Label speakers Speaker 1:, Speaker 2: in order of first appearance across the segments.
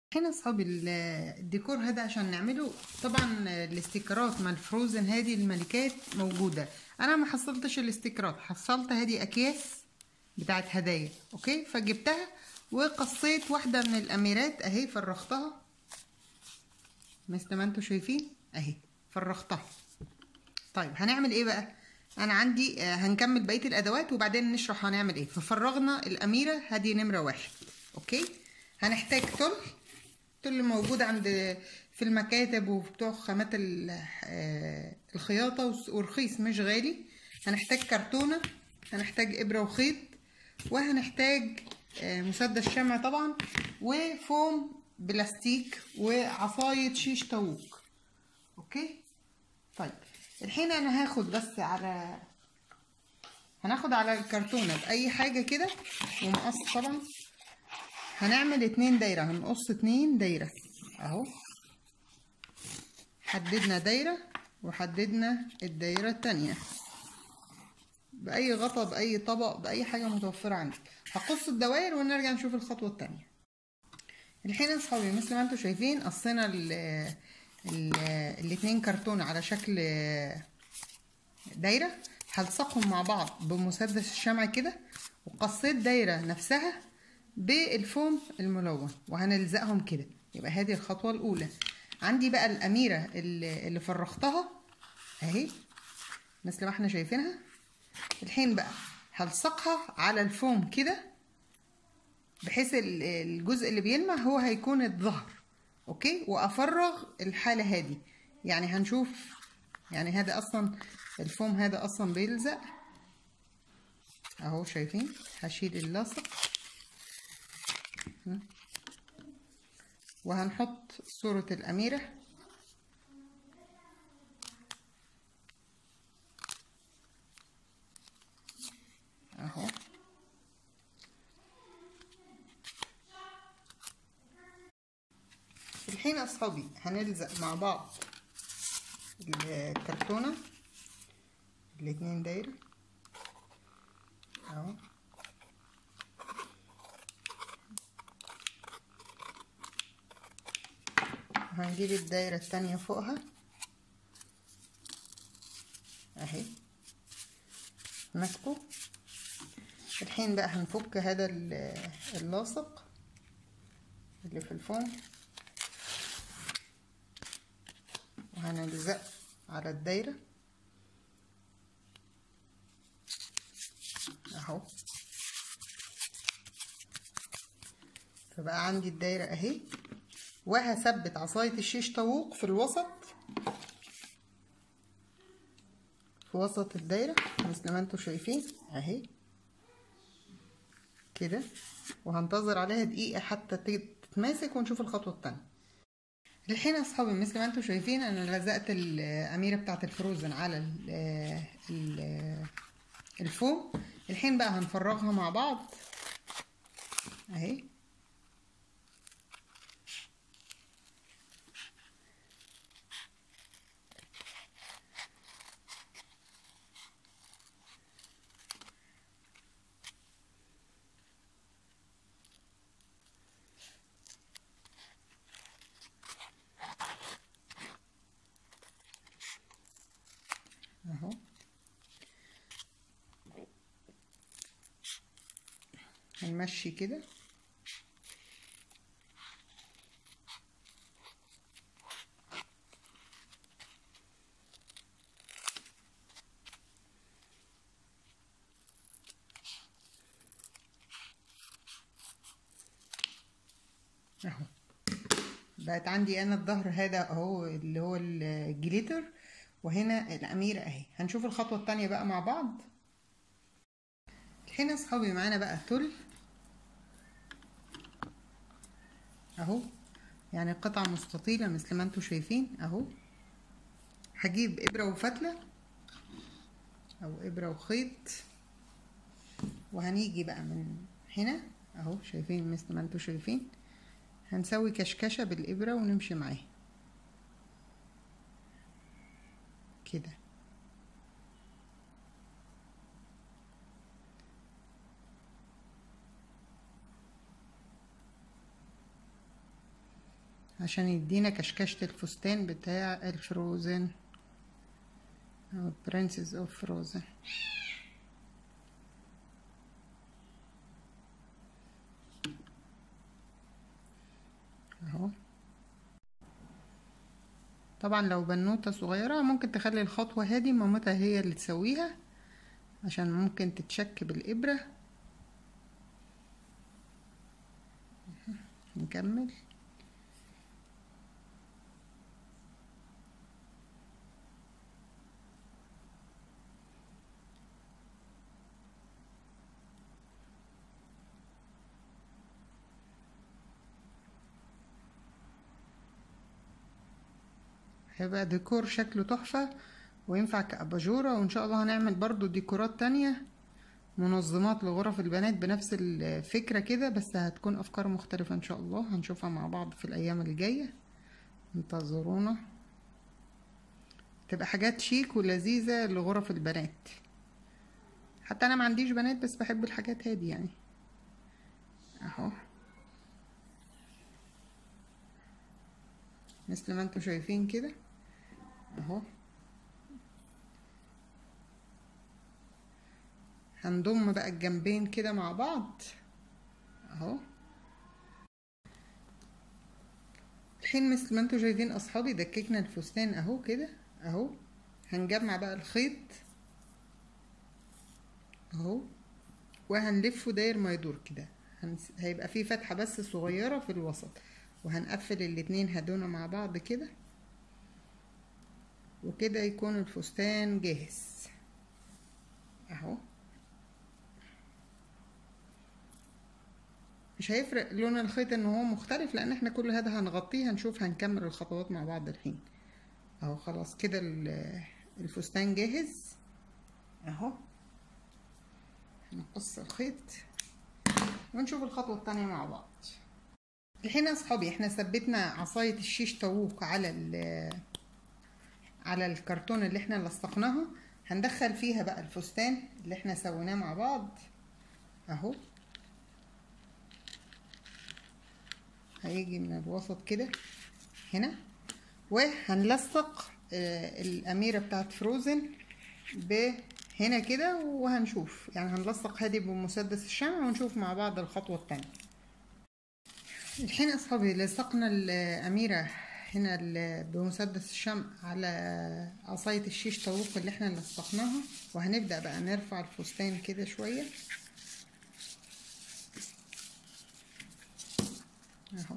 Speaker 1: هنا اصحابي ال- الديكور هذا عشان نعمله طبعا الاستيكرات مع الفروزن هذه الملكات موجودة انا ما حصلتش الاستيكرات حصلت هذه اكياس بتاعت هدايا اوكي فجبتها وقصيت واحدة من الاميرات اهي فرختها مثل ما انتم شايفين اهي فرختها طيب هنعمل ايه بقى انا عندي آه، هنكمل بقيه الادوات وبعدين نشرح هنعمل ايه ففرغنا الاميره هذه نمره واحد اوكي هنحتاج تل تل موجود عند في المكاتب وبتوع خامات ال- آه، الخياطه وس- ورخيص مش غالي هنحتاج كرتونه هنحتاج ابره وخيط وهنحتاج آه، مسدس شمع طبعا وفوم بلاستيك وعصايه شيش طاووق اوكي طيب الحين انا هاخد بس على هناخد على الكرتونة بأي حاجة كده ومقص طبعا هنعمل اتنين دايرة هنقص اتنين دايرة اهو حددنا دايرة وحددنا الدايرة التانية بأي غطا بأي طبق بأي حاجة متوفرة عندك هقص الدوائر ونرجع نشوف الخطوة التانية الحين يا اصحابي مثل ما انتم شايفين قصينا ال ال الاتنين كرتون على شكل دايرة هلصقهم مع بعض بمسدس الشمع كده وقصيت دايرة نفسها بالفوم الملون وهنلزقهم كده يبقى هذه الخطوة الأولى عندي بقى الأميرة اللي اللي فرختها أهي مثل ما احنا شايفينها الحين بقى هلصقها على الفوم كده بحيث ال- الجزء اللي بيلمع هو هيكون الظهر اوكي وافرغ الحاله هذه يعني هنشوف يعني هذا اصلا الفوم هذا اصلا بيلزق اهو شايفين هشيل اللاصق م. وهنحط صورة الأميرة اهو الحين يا اصحابي هنلزق مع بعض الكرتونة الاتنين دايرة اهو هنجيب الدايرة التانية فوقها اهي ماسكه الحين بقى هنفك هذا ال- اللاصق اللي في الفوم وهنلزق على الدايرة اهو فبقى عندي الدايرة اهي وهثبت عصاية الشيش طاووق في الوسط في وسط الدايرة مثل ما انتوا شايفين اهي كده وهنتظر عليها دقيقة حتى تتماسك ونشوف الخطوة التانية الحين يا اصحابي مثل ما انتم شايفين انا لزقت الاميره بتاعه الفروزن على ال ال الفوم الحين بقى هنفرغها مع بعض اهي اهو هنمشي كده اهو بقت عندي انا الظهر هذا اهو اللي هو الجليتر وهنا الاميره اهي هنشوف الخطوه التانية بقى مع بعض الحين يا اصحابي معانا بقى تل اهو يعني قطعه مستطيله مثل ما انتم شايفين اهو هجيب ابره وفتله او ابره وخيط وهنيجي بقى من هنا اهو شايفين مثل ما انتم شايفين هنسوي كشكشه بالابره ونمشي معاه كده عشان يدينا كشكشة الفستان بتاع الفروزن أو برنسز اوف فروزن اهو طبعا لو بنوتة صغيرة ممكن تخلي الخطوة هذه مامتها هي اللي تسويها عشان ممكن تتشك بالإبرة نكمل هيبقى ديكور شكله تحفة وينفع كأباجورة وإن شاء الله هنعمل برضو ديكورات تانية منظمات لغرف البنات بنفس الفكرة كده بس هتكون أفكار مختلفة إن شاء الله هنشوفها مع بعض في الأيام الجاية انتظرونا تبقى حاجات شيك ولذيذة لغرف البنات حتى أنا ما عنديش بنات بس بحب الحاجات هادي يعني أهو مثل ما انتوا شايفين كده اهو هنضم بقى الجنبين كده مع بعض اهو الحين مثل ما انتوا شايفين اصحابي دككنا الفستان اهو كده اهو هنجمع بقى الخيط اهو وهنلفه داير ما يدور كده هنس... هيبقى فيه فتحة بس صغيرة في الوسط وهنقفل الاتنين هدونا مع بعض كده وكده يكون الفستان جاهز اهو مش هيفرق لون الخيط ان هو مختلف لان احنا كل هذا هنغطيه هنشوف هنكمل الخطوات مع بعض الحين اهو خلاص كده الفستان جاهز اهو هنقص الخيط ونشوف الخطوة التانية مع بعض الحين يا اصحابي احنا ثبتنا عصاية الشيش طاووق على على الكرتون اللي احنا لصقناها هندخل فيها بقى الفستان اللي احنا سويناه مع بعض اهو هيجي من الوسط كده هنا وهنلصق الأميرة بتاعت فروزن هنا كده وهنشوف يعني هنلصق هذه بمسدس الشمع ونشوف مع بعض الخطوة التانية الحين أصحابي لصقنا الأميرة هنا بمسدس الشمع على عصاية الشيش طاووق اللي احنا لصقناها وهنبدأ بقى نرفع الفستان كده شوية اهو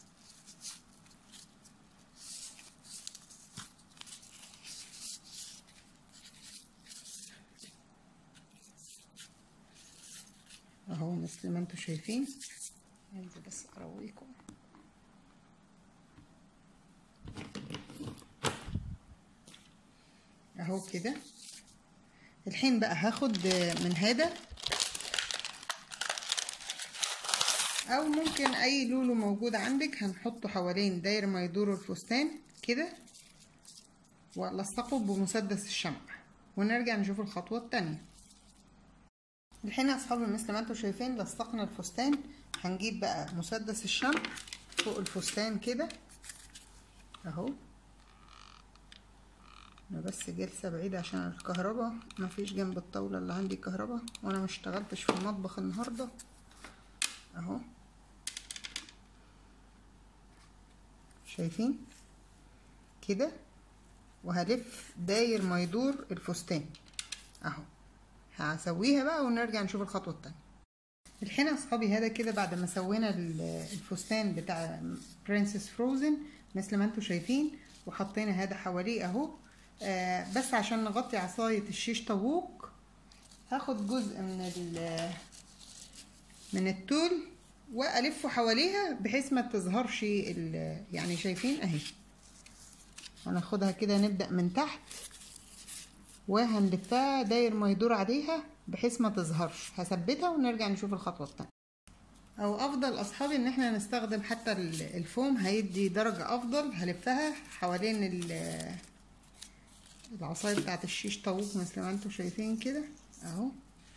Speaker 1: اهو مثل ما انتوا شايفين انزل بس ارويكم اهو كده الحين بقى هاخد من هذا او ممكن اي لولو موجود عندك هنحطه حوالين داير ما يدور الفستان كده والصقه بمسدس الشمع ونرجع نشوف الخطوة التانية الحين يا اصحابي مثل ما انتم شايفين لصقنا الفستان هنجيب بقى مسدس الشمع فوق الفستان كده اهو انا بس جلسة بعيدة عشان الكهرباء مفيش جنب الطاولة اللي عندي كهرباء وانا مشتغلتش في المطبخ النهاردة اهو شايفين كده وهلف داير ما يدور الفستان اهو هسويها بقى ونرجع نشوف الخطوة التانية الحين يا اصحابي هذا كده بعد ما سوينا الفستان بتاع برنسس فروزن مثل ما انتم شايفين وحطينا هذا حواليه اهو آه بس عشان نغطي عصاية الشيش طاووق هاخد جزء من من التول والفه حواليها بحيث ما تظهرش يعني شايفين اهي هناخدها كده نبدأ من تحت وهنلفها داير ما يدور عليها بحيث ما تظهرش هثبتها ونرجع نشوف الخطوة التانية او افضل اصحابي ان احنا نستخدم حتى الفوم هيدي درجة افضل هلفها حوالين العصاية بتاعت الشيش طاووق مثل ما انتم شايفين كده اهو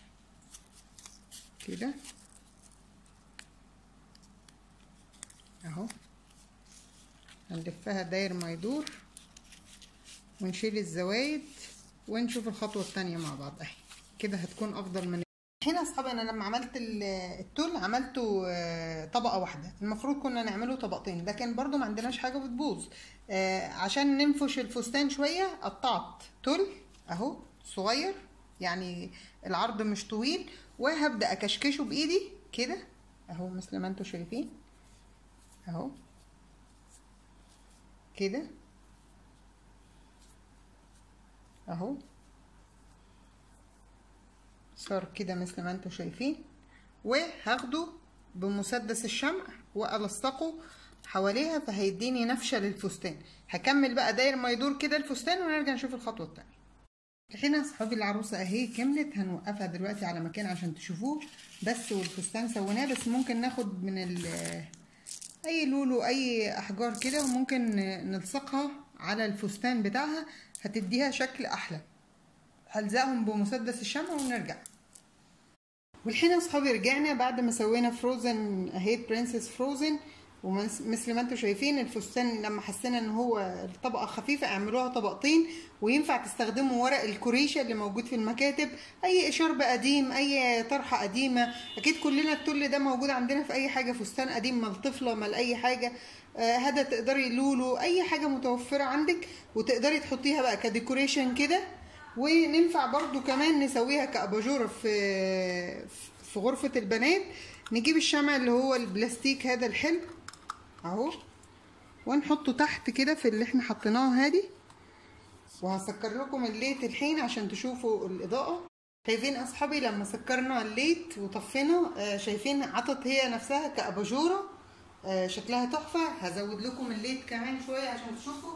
Speaker 1: كده اهو هنلفها داير ما يدور ونشيل الزوايد ونشوف الخطوة التانية مع بعض اهي كده هتكون افضل من هنا يا اصحابي انا لما عملت ال- التول عملته آه، طبقة واحدة المفروض كنا نعمله طبقتين لكن برضو ما عندناش حاجة بتبوظ آه، عشان ننفش الفستان شوية قطعت تول اهو صغير يعني العرض مش طويل وهبدأ اكشكشه بايدي كده اهو مثل ما انتوا شايفين اهو كده اهو صار كده مثل ما انتوا شايفين وهاخده بمسدس الشمع والصقه حواليها فهيديني نفشه للفستان هكمل بقى داير ما يدور كده الفستان ونرجع نشوف الخطوه التانية هنا اصحابي العروسه اهي كملت هنوقفها دلوقتي على مكان عشان تشوفوه بس والفستان سويناه بس ممكن ناخد من ال اي لولو اي احجار كده وممكن نلصقها على الفستان بتاعها هتديها شكل احلى هلزقهم بمسدس الشمع ونرجع والحين يا اصحابي رجعنا بعد ما سوينا فروزن اهي برنسس فروزن ومثل ما انتم شايفين الفستان لما حسينا ان هو الطبقه خفيفه اعملوها طبقتين وينفع تستخدموا ورق الكوريشه اللي موجود في المكاتب اي شرب قديم اي طرحه قديمه اكيد كلنا التل ده موجود عندنا في اي حاجه فستان قديم مال طفله مال اي حاجه آه هذا تقدري لولو اي حاجه متوفره عندك وتقدري تحطيها بقى كديكوريشن كده وننفع برضو كمان نسويها كأباجورة في في غرفة البنات نجيب الشمع اللي هو البلاستيك هذا الحلو اهو ونحطه تحت كده في اللي احنا حطيناه هادي وهسكر لكم الليت الحين عشان تشوفوا الإضاءة شايفين أصحابي لما سكرنا الليت وطفينا آه شايفين عطت هي نفسها كأباجورة آه شكلها تحفة هزود لكم الليت كمان شوية عشان تشوفوا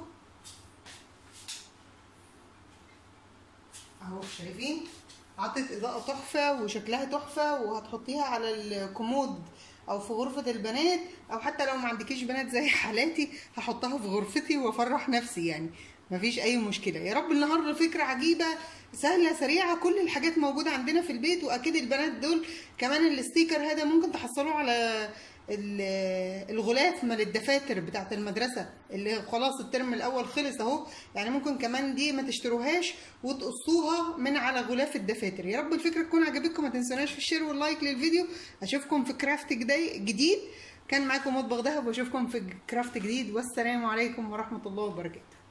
Speaker 1: اهو شايفين عطت اضاءه تحفه وشكلها تحفه وهتحطيها على الكومود او في غرفه البنات او حتى لو ما عندكيش بنات زي حالاتي هحطها في غرفتي وافرح نفسي يعني مفيش اي مشكله يا رب النهارده فكره عجيبه سهله سريعه كل الحاجات موجوده عندنا في البيت واكيد البنات دول كمان الاستيكر هذا ممكن تحصلوه على الغلاف مال الدفاتر بتاعت المدرسه اللي خلاص الترم الاول خلص اهو يعني ممكن كمان دي ما تشتروهاش وتقصوها من على غلاف الدفاتر يا رب الفكره تكون عجبتكم ما تنسوناش في الشير واللايك للفيديو اشوفكم في كرافت جديد كان معاكم مطبخ دهب واشوفكم في كرافت جديد والسلام عليكم ورحمه الله وبركاته